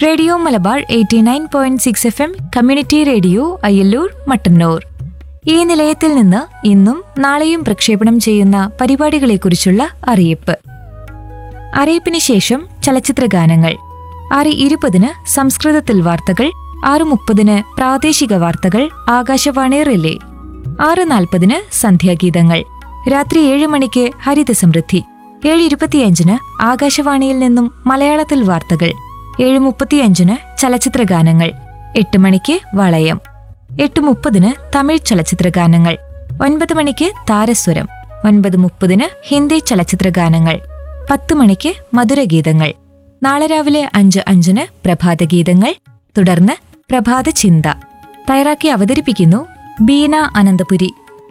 radio Malabar eighty nine point six F M community radio Ayyallur Mattannur ഈ നിലയത്തിൽ നിന്ന് ഇന്നും നാളെയും പ്രക്ഷേപണം ചെയ്യുന്ന പരിപാടികളെക്കുറിച്ചുള്ള അറിയിപ്പ് അറിയിപ്പിന് ശേഷം ചലച്ചിത്ര ഗാനങ്ങൾ ആറ് ഇരുപതിന് സംസ്കൃതത്തിൽ വാർത്തകൾ ആറ് മുപ്പതിന് പ്രാദേശിക വാർത്തകൾ ആകാശവാണി റിലേ ആറ് നാൽപ്പതിന് സന്ധ്യാഗീതങ്ങൾ രാത്രി ഏഴ് മണിക്ക് ഹരിത സമൃദ്ധി ഏഴ് ഇരുപത്തിയഞ്ചിന് ആകാശവാണിയിൽ നിന്നും മലയാളത്തിൽ വാർത്തകൾ ഏഴ് മുപ്പത്തിയഞ്ചിന് ചലച്ചിത്ര ഗാനങ്ങൾ എട്ട് മണിക്ക് വളയം എട്ട് മുപ്പതിന് തമിഴ് ചലച്ചിത്ര ഗാനങ്ങൾ ഒൻപത് മണിക്ക് താരസ്വരം ഒൻപത് മുപ്പതിന് ഹിന്ദി ചലച്ചിത്ര ഗാനങ്ങൾ പത്ത് മണിക്ക് മധുരഗീതങ്ങൾ നാളെ രാവിലെ അഞ്ച് അഞ്ചിന് പ്രഭാതഗീതങ്ങൾ തുടർന്ന് പ്രഭാത ചിന്ത തയ്യാറാക്കി അവതരിപ്പിക്കുന്നു ബീന അനന്തപുരി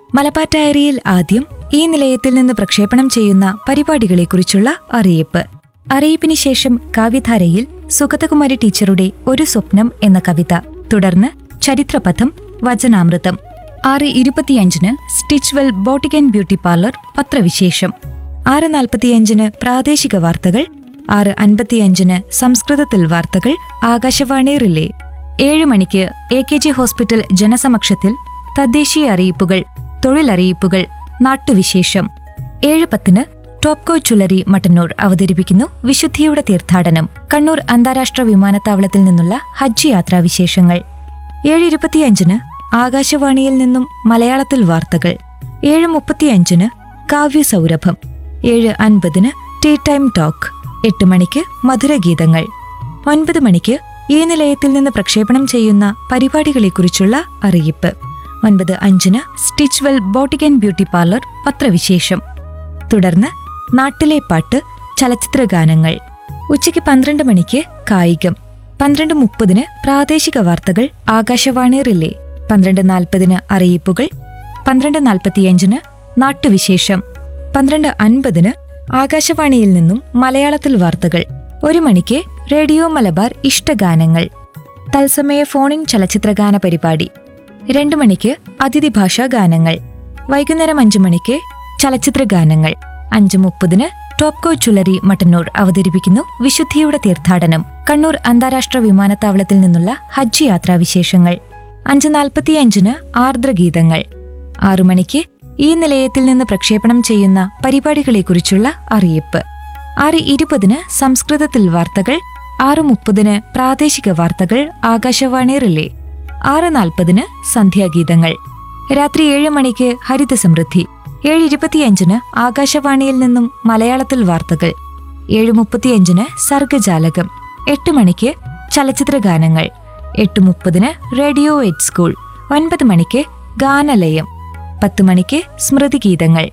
മലബാർ ആദ്യം ഈ നിലയത്തിൽ നിന്ന് പ്രക്ഷേപണം ചെയ്യുന്ന പരിപാടികളെക്കുറിച്ചുള്ള അറിയിപ്പ് അറിയിപ്പിന് ശേഷം കാവ്യധാരയിൽ സുഗതകുമാരി ടീച്ചറുടെ ഒരു സ്വപ്നം എന്ന കവിത തുടർന്ന് ചരിത്രപഥം വചനാമൃതം ആറ് ഇരുപത്തിയഞ്ചിന് Stitchwell boutique and beauty parlour പത്രവിശേഷം ആറ് നാൽപ്പത്തിയഞ്ചിന് പ്രാദേശിക വാർത്തകൾ ആറ് അൻപത്തിയഞ്ചിന് സംസ്കൃതത്തിൽ വാർത്തകൾ ആകാശവാണി റിലേ ഏഴ് മണിക്ക് എ കെ ജി ഹോസ്പിറ്റൽ ജനസമക്ഷത്തിൽ തദ്ദേശീയ അറിയിപ്പുകൾ തൊഴിലറിയിപ്പുകൾ നാട്ടുവിശേഷം ഏഴ് പത്തിന് ടോപ്കോ ചുലരി മട്ടന്നൂർ അവതരിപ്പിക്കുന്നു വിശുദ്ധിയുടെ തീർത്ഥാടനം കണ്ണൂർ അന്താരാഷ്ട്ര വിമാനത്താവളത്തിൽ നിന്നുള്ള ഹജ്ജ് യാത്രാ വിശേഷങ്ങൾ ഏഴ് ഇരുപത്തിയഞ്ചിന് ആകാശവാണിയിൽ നിന്നും മലയാളത്തിൽ വാർത്തകൾ ഏഴ് മുപ്പത്തിയഞ്ചിന് കാവ്യസൗരഭം ഏഴ് അൻപതിന് ടീ ടൈം ടോക്ക് എട്ട് മണിക്ക് മധുരഗീതങ്ങൾ ഒൻപത് മണിക്ക് ഈ നിലയത്തിൽ നിന്ന് പ്രക്ഷേപണം ചെയ്യുന്ന പരിപാടികളെക്കുറിച്ചുള്ള അറിയിപ്പ് ഒൻപത് അഞ്ചിന് Stitchwell boutique and beauty parlour പത്രവിശേഷം തുടർന്ന് നാട്ടിലെ പാട്ട് ചലച്ചിത്ര ഗാനങ്ങൾ ഉച്ചയ്ക്ക് പന്ത്രണ്ട് മണിക്ക് കായികം പന്ത്രണ്ട് മുപ്പതിന് പ്രാദേശിക വാർത്തകൾ ആകാശവാണി റിലേ പന്ത്രണ്ട് നാൽപ്പതിന് അറിയിപ്പുകൾ പന്ത്രണ്ട് നാൽപ്പത്തിയഞ്ചിന് നാട്ടുവിശേഷം പന്ത്രണ്ട് അൻപതിന് ആകാശവാണിയിൽ നിന്നും മലയാളത്തിൽ വാർത്തകൾ ഒരു മണിക്ക് റേഡിയോ മലബാർ ഇഷ്ടഗാനങ്ങൾ തത്സമയ ഫോണിൻ ചലച്ചിത്രഗാന പരിപാടി രണ്ടു മണിക്ക് അതിഥി ഭാഷാ ഗാനങ്ങൾ വൈകുന്നേരം അഞ്ചു മണിക്ക് ചലച്ചിത്ര ഗാനങ്ങൾ അഞ്ചു മുപ്പതിന് ടോപ്കോ ചുലരി മട്ടന്നൂർ അവതരിപ്പിക്കുന്നു വിശുദ്ധിയുടെ തീർത്ഥാടനം കണ്ണൂർ അന്താരാഷ്ട്ര വിമാനത്താവളത്തിൽ നിന്നുള്ള ഹജ്ജ് യാത്രാ വിശേഷങ്ങൾ അഞ്ച് നാൽപ്പത്തിയഞ്ചിന് ആർദ്രഗീതങ്ങൾ ആറു മണിക്ക് ഈ നിലയത്തിൽ നിന്ന് പ്രക്ഷേപണം ചെയ്യുന്ന പരിപാടികളെക്കുറിച്ചുള്ള അറിയിപ്പ് ആറ് ഇരുപതിന് സംസ്കൃതത്തിൽ വാർത്തകൾ ആറ് മുപ്പതിന് പ്രാദേശിക വാർത്തകൾ ആകാശവാണി റിലേ ആറ് നാൽപ്പതിന് സന്ധ്യാഗീതങ്ങൾ രാത്രി ഏഴ് മണിക്ക് ഹരിത സമൃദ്ധി ഏഴ് ഇരുപത്തിയഞ്ചിന് ആകാശവാണിയിൽ നിന്നും മലയാളത്തിൽ വാർത്തകൾ ഏഴ് മുപ്പത്തിയഞ്ചിന് സർഗജാലകം എട്ട് മണിക്ക് ചലച്ചിത്ര ഗാനങ്ങൾ എട്ട് മുപ്പതിന് റേഡിയോ എയ്റ്റ് സ്കൂൾ ഒൻപത് മണിക്ക് ഗാനലയം പത്ത് മണിക്ക് സ്മൃതിഗീതങ്ങൾ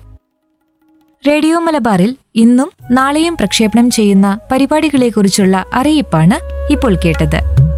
റേഡിയോ മലബാറിൽ ഇന്നും നാളെയും പ്രക്ഷേപണം ചെയ്യുന്ന പരിപാടികളെക്കുറിച്ചുള്ള അറിയിപ്പാണ് ഇപ്പോൾ കേട്ടത്